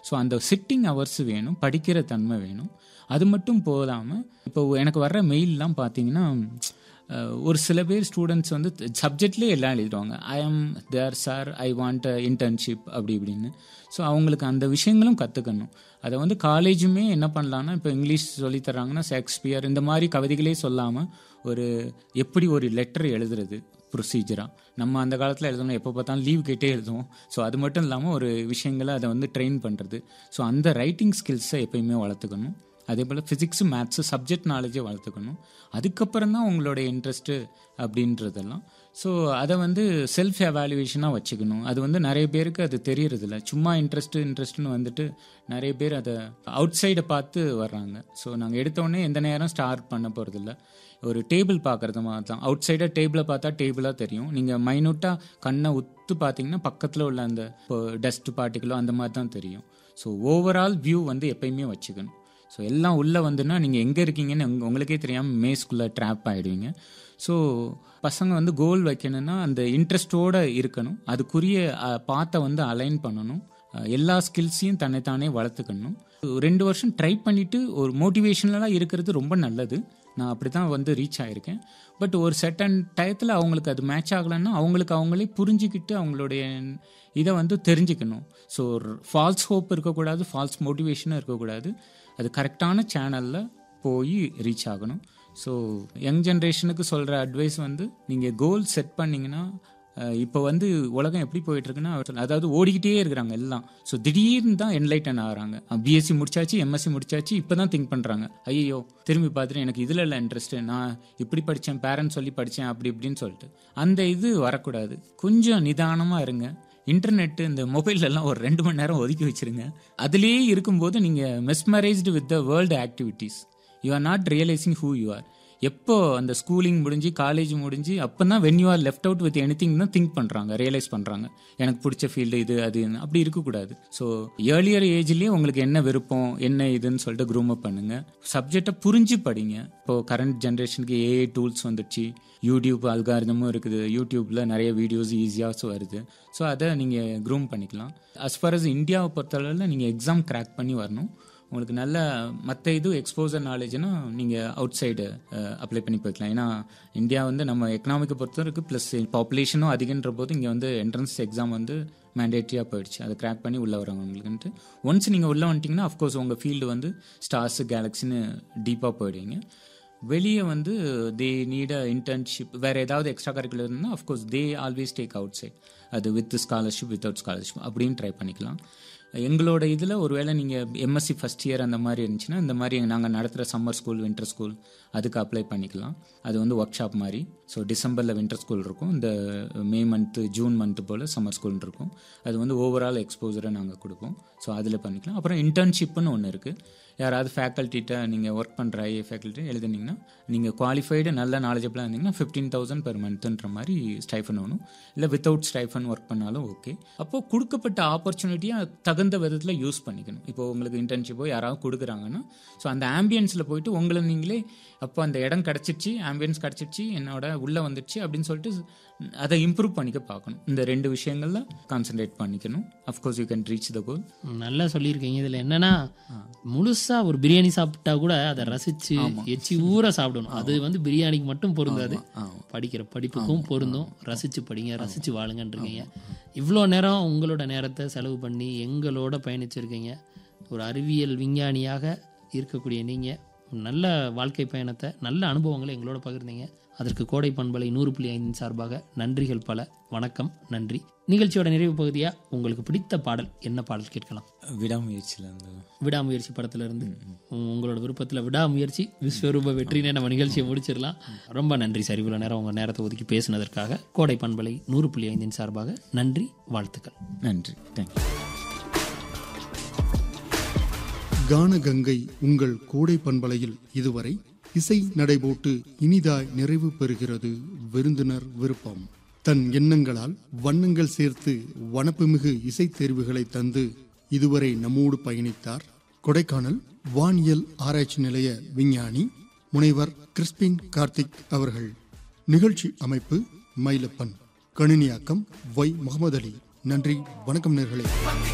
So அந்த sitting hours வேணும் படிக்கிற தன்மை வேணும் அது மட்டும் போதாமல் இப்போ எனக்கு வர்ற மெயிலெலாம் பார்த்தீங்கன்னா அஹ், ஒரு சில பேர் ஸ்டூடெண்ட்ஸ் வந்து சப்ஜெக்ட்லேயே எல்லாம் எழுதிடுவாங்க I am there sir I want internship அப்படி இப்படின்னு ஸோ அவங்களுக்கு அந்த விஷயங்களும் கற்றுக்கணும் அதை வந்து காலேஜுமே என்ன பண்ணலான்னா இப்போ இங்கிலீஷ் சொல்லித் தர்றாங்கன்னா ஷேக்ஸ்பியர் இந்த மாதிரி கவிதைகளே சொல்லாமல் ஒரு எப்படி ஒரு லெட்டர் எழுதுறது ப்ரொசீஜராக நம்ம அந்த காலத்தில் எழுதணும் எப்போ பார்த்தாலும் லீவ் கேட்டே எழுதுவோம் ஸோ அது மட்டும் இல்லாமல் ஒரு விஷயங்களை அதை வந்து ட்ரெயின் பண்ணுறது ஸோ அந்த ரைட்டிங் ஸ்கில்ஸை எப்பயுமே வளர்த்துக்கணும் அதே போல் ஃபிசிக்ஸு மேத்ஸு சப்ஜெக்ட் நாலேஜை வளர்த்துக்கணும் அதுக்கப்புறம் தான் உங்களோட இன்ட்ரெஸ்ட்டு அப்படின்றதெல்லாம் ஸோ அதை வந்து செல்ஃப் எவாலுவேஷனாக வச்சுக்கணும் அது வந்து நிறைய பேருக்கு அது தெரியறதில்ல சும்மா இன்ட்ரெஸ்ட்டு இன்ட்ரெஸ்ட்னு வந்துட்டு நிறைய பேர் அதை அவுட் சைடை பார்த்து வர்றாங்க ஸோ நாங்கள் எடுத்தோடனே எந்த நேரம் ஸ்டார்ட் பண்ண போகிறதில்ல ஒரு டேபிள் பார்க்குறது மாதிரி தான் அவுட் சைடாக டேபிளை பார்த்தா டேபிளாக தெரியும் நீங்கள் மைனூட்டாக கண்ணை உத்து பார்த்தீங்கன்னா பக்கத்தில் உள்ள அந்த டஸ்ட் பார்ட்டிகளோ அந்த மாதிரி தான் தெரியும் ஸோ ஓவரால் வியூ வந்து எப்பயுமே வச்சுக்கணும் ஸோ எல்லாம் உள்ளே வந்துன்னா நீங்கள் எங்கே இருக்கீங்கன்னு உங்க- உங்களுக்கே தெரியாமல் மேஸ்குள்ளே ட்ராப் ஆகிடுவீங்க ஸோ பசங்க வந்து கோல் வைக்கணும்னா அந்த இன்ட்ரெஸ்டோடு இருக்கணும் அதுக்குரிய பாத்தை வந்து அலைன் பண்ணணும் அஹ், எல்லா ஸ்கில்ஸையும் தன்னைத்தானே வளர்த்துக்கணும் ஒரு ரெண்டு வருஷம் ட்ரை பண்ணிவிட்டு ஒரு மோட்டிவேஷனலாக இருக்கிறது ரொம்ப நல்லது நான் அப்படி தான் வந்து ரீச் ஆகிருக்கேன் பட் ஒரு செட்டன் டயத்தில் அவங்களுக்கு அது மேட்ச் ஆகலைன்னா அவங்களுக்கு அவங்களே புரிஞ்சுக்கிட்டு அவங்களுடைய இதை வந்து தெரிஞ்சுக்கணும் ஸோ ஃபால்ஸ் ஹோப் இருக்கக்கூடாது ஃபால்ஸ் மோட்டிவேஷனும் இருக்கக்கூடாது அது கரெக்டான சேனலில் போய் ரீச் ஆகணும் ஸோ யங் ஜென்ரேஷனுக்கு சொல்கிற அட்வைஸ் வந்து நீங்கள் கோல் செட் பண்ணிங்கன்னா இப்போ வந்து உலகம் எப்படி போயிட்டு இருக்குன்னா அதாவது ஓடிக்கிட்டே இருக்கிறாங்க எல்லாம் ஸோ திடீர்னு தான் என்லைட்டன் ஆகிறாங்க பிஎஸ்சி முடிச்சாச்சு எம்எஸ்சி முடிச்சாச்சு இப்போ தான் திங்க் பண்ணுறாங்க ஐயோ திரும்பி பார்த்துட்டு எனக்கு இதில் இல்லை இன்ட்ரெஸ்ட்டு நான் இப்படி படித்தேன் பேரண்ட்ஸ் சொல்லி படித்தேன் அப்படி இப்படின்னு சொல்லிட்டு அந்த இது வரக்கூடாது கொஞ்சம் நிதானமாக இருங்க இன்டர்நெட்டு இந்த மொபைல் எல்லாம் ஒரு ரெண்டு மணி நேரம் ஒதுக்கி வச்சிருங்க அதுலேயே இருக்கும்போது நீங்கள் mesmerised with the world activities you are not realising who you are எப்போ அந்த ஸ்கூலிங் முடிஞ்சு காலேஜ் முடிஞ்சு அப்போ தான் when you are left out with any தான் திங்க் பண்ணுறாங்க ரியலைஸ் பண்ணுறாங்க எனக்கு பிடிச்ச ஃபீல்டு இது அது இதுன்னு. அப்படி இருக்கக்கூடாது ஸோ ஏர்லியர் ஏஜ்லேயே உங்களுக்கு என்ன விருப்பம் என்ன இதுன்னு சொல்லிட்டு க்ரூம் அப் பண்ணுங்க சப்ஜெக்டை புரிஞ்சு படிங்க இப்போ கரண்ட் ஜென்ரேஷனுக்கு ஏஐ டூல்ஸ் வந்துடுச்சு யூடியூப் அல்காரிதமும் இருக்குது யூடியூப்பில் நிறைய வீடியோஸ் ஈஸியாக வருது ஸோ அதை நீங்கள் க்ரூம் பண்ணிக்கலாம் அஸ் ஃபார் அஸ் இந்தியாவை பொறுத்தளவில் நீங்கள் எக்ஸாம் கிராக் பண்ணி வரணும் உங்களுக்கு நல்ல மற்ற இது எக்ஸ்போசர் நாலேஜ்னா நீங்கள் அவுட் சைடு அப்ளை பண்ணி போய்க்கலாம் ஏன்னா இந்தியா வந்து நம்ம எக்கனாமிக்கை பொறுத்த வரைக்கும் ப்ளஸ் பாப்புலேஷனும் அதிகன்ற போது இங்கே வந்து என்ட்ரன்ஸ் எக்ஸாம் வந்து மேண்டேட்ரியாக போயிடுச்சு அதை கிராக் பண்ணி உள்ளே வரவங்களுக்குன்ட்டு ஒன்ஸ் நீங்கள் உள்ளே வந்துட்டிங்கன்னா அஃப்கோர்ஸ் உங்கள் ஃபீல்டு வந்து ஸ்டார்ஸு கேலக்ஸின்னு டீப்பாக போயிடுவீங்க வெளியே வந்து தே நீட் அ இன்டர்ன்ஷிப் வேறு ஏதாவது எக்ஸ்ட்ரா கரிக்குலர் இருந்தால் of course they always take outside அது வித் ஸ்காலர்ஷிப் வித்தவுட் ஸ்காலர்ஷிப் அப்படின்னு ட்ரை பண்ணிக்கலாம் எங்களோட இதில் ஒருவேளை நீங்கள் எம்எஸ்சி ஃபஸ்ட் இயர் அந்த மாதிரி இருந்துச்சுன்னா இந்த மாதிரி நாங்கள் நடத்துகிற சம்மர் ஸ்கூல் வின்டர் ஸ்கூல் அதுக்கு அப்ளை பண்ணிக்கலாம் அது வந்து ஒர்க் ஷாப் மாதிரி ஸோ டிசம்பரில் வின்டர் ஸ்கூல் இருக்கும் இந்த மே மந்த்து ஜூன் மந்த்து போல் சம்மர் ஸ்கூல் இருக்கும் அது வந்து ஓவரால் எக்ஸ்போஜரை நாங்கள் கொடுப்போம் ஸோ அதில் பண்ணிக்கலாம் அப்புறம் இன்டர்ன்ஷிப்னு ஒன்று இருக்குது யாராவது ஃபேக்கல்ட்டிகிட்ட நீங்கள் ஒர்க் பண்ணுற ஐஏ ஃபேக்கல்ட்டி எழுதுனீங்கன்னா நீங்கள் குவாலிஃபைடு நல்ல நாலேஜபிளாக இருந்தீங்கன்னா ஃபிஃப்டீன் தௌசண்ட் பெர் மந்த்ன்ற மாதிரி ஸ்டைஃபன் வேணும் இல்லை வித்தவுட் ஸ்டைஃபன் ஒர்க் பண்ணாலும் ஓகே அப்போது கொடுக்கப்பட்ட ஆப்பர்ச்சுனிட்டியை தகுந்த விதத்தில் யூஸ் பண்ணிக்கணும் இப்போ உங்களுக்கு இன்டர்ன்ஷிப்போ யாராவது கொடுக்குறாங்கன்னா ஸோ அந்த ஆம்பியன்ஸில் போயிட்டு உங்களை நீங்களே அப்போ அந்த இடம் கிடச்சிருச்சு ஆம்பியன்ஸ் கிடச்சிருச்சு என்னோட உள்ளே வந்துடுச்சு அப்படின்னு சொல்லிட்டு அதை இம்ப்ரூவ் பண்ணிக்க பார்க்கணும் இந்த ரெண்டு விஷயங்கள்ல கான்சென்ட்ரேட் பண்ணிக்கணும் of course you can reach the goal நல்லா சொல்லியிருக்கீங்க இதுல என்னன்னா முழுசா ஒரு பிரியாணி சாப்பிட்டா கூட அதை ரசிச்சு எச்சி ஊற சாப்பிடணும் அது வந்து பிரியாணிக்கு மட்டும் பொருந்தாது படிக்கிற படிப்புக்கும் பொருந்தும் ரசிச்சு படிங்க ரசிச்சு வாழுங்கன்றீங்க இவ்வளோ நேரம் உங்களோட நேரத்தை செலவு பண்ணி எங்களோட பயணிச்சிருக்கீங்க ஒரு அறிவியல் விஞ்ஞானியாக இருக்கக்கூடிய நீங்க நல்ல வாழ்க்கை பயணத்தை நல்ல அனுபவங்களை எங்களோட பகிர்ந்தீங்க அதற்கு கோடை பண்பலை நூறு புள்ளி ஐந்தின் சார்பாக நன்றிகள் பல வணக்கம் நன்றி நிகழ்ச்சியோட நிறைவு பகுதியா உங்களுக்கு பிடித்த பாடல் என்ன பாடல் கேட்கலாம் விடாமுயற்சியில் அந்த விடாமுயற்சி படத்துல இருந்து உ- உங்களோட விருப்பத்துல விடாமுயற்சி விஸ்வரூப வெற்றினே நம்ம நிகழ்ச்சியை முடிச்சிடலாம் ரொம்ப நன்றி சார் இவ்வளவு நேரம் உங்க நேரத்தை ஒதுக்கி பேசினதற்காக கோடை பண்பலை நூறு புள்ளி ஐந்தின் சார்பாக நன்றி வாழ்த்துக்கள் நன்றி தேங்க்யூ கானகங்கை உங்கள் கோடை பண்பலையில் இதுவரை இசை நடைபோட்டு இனிதாய் நிறைவு பெறுகிறது விருந்தினர் விருப்பம் தன் எண்ணங்களால் வண்ணங்கள் சேர்த்து வனப்புமிகு இசைத் தேர்வுகளை தந்து இதுவரை நம்மோடு பயணித்தார் கொடைக்கானல் வானியல் ஆராய்ச்சி நிலைய விஞ்ஞானி முனைவர் கிறிஸ்பின் கார்த்திக் அவர்கள் நிகழ்ச்சி அமைப்பு மயிலப்பன் கணினியாக்கம் வை முகமது அலி நன்றி வணக்கம் நேர்களே